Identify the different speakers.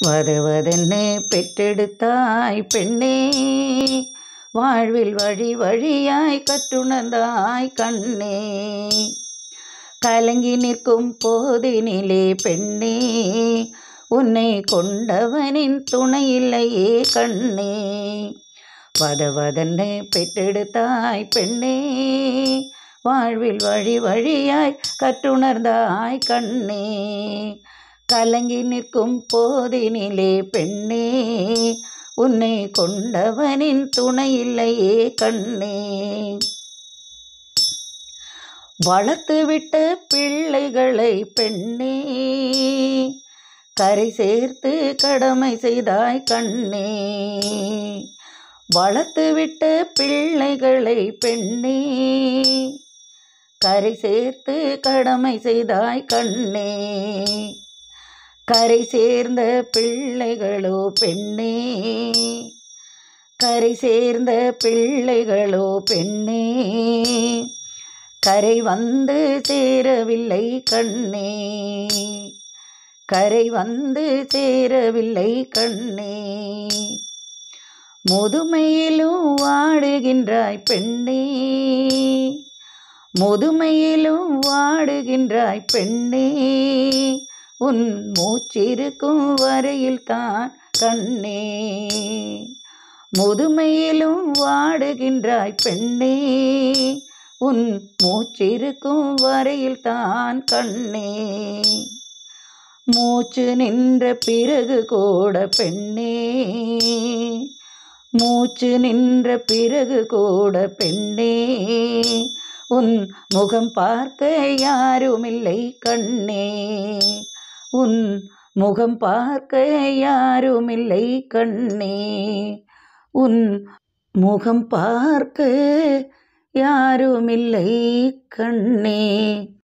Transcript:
Speaker 1: வதவதென்னு பெற்றெடுத்தாய் பெண்ணே வாழ்வில் வழி வழியாய் கற்றுணர்ந்தாய் கண்ணே கலங்கி நிற்கும் போதினிலே பெண்ணே உன்னை கொண்டவனின் துணை இல்லையே கண்ணே வதவதன்னு பெற்றெடுத்தாய் பெண்ணே வாழ்வில் வழி வழியாய் கற்றுணர்ந்தாய் கண்ணே கலங்கி நிற்கும் போதினிலே பெண்ணே உன்னை கொண்டவனின் துணை இல்லையே கண்ணே வளர்த்து விட்ட பிள்ளைகளை பெண்ணே கரை சேர்த்து கடமை செய்தாய் கண்ணே வளர்த்து விட்ட பிள்ளைகளை பெண்ணே கரை சேர்த்து கடமை செய்தாய் கண்ணே கரை சேர்ந்த பிள்ளைகளோ பெண்ணே கரை சேர்ந்த பிள்ளைகளோ பெண்ணே கரை வந்து சேரவில்லை கண்ணே கரை வந்து சேரவில்லை கண்ணே முதுமையிலும் வாடுகின்றாய் பெண்ணே முதுமையிலும் வாடுகின்றாய் பெண்ணே உன் மூச்சிருக்கும் வரையில் தான் கண்ணே முதுமையிலும் வாடுகின்றாய் பெண்ணே உன் மூச்சிருக்கும் வரையில் தான் கண்ணே மூச்சு நின்ற பிறகு கூட பெண்ணே மூச்சு நின்ற பிறகு கூட பெண்ணே உன் முகம் பார்க்க யாருமில்லை கண்ணே உன் முகம் பார்க்க யாருமில்லை கண்ணே உன் முகம் பார்க்க யாருமில்லை கண்ணே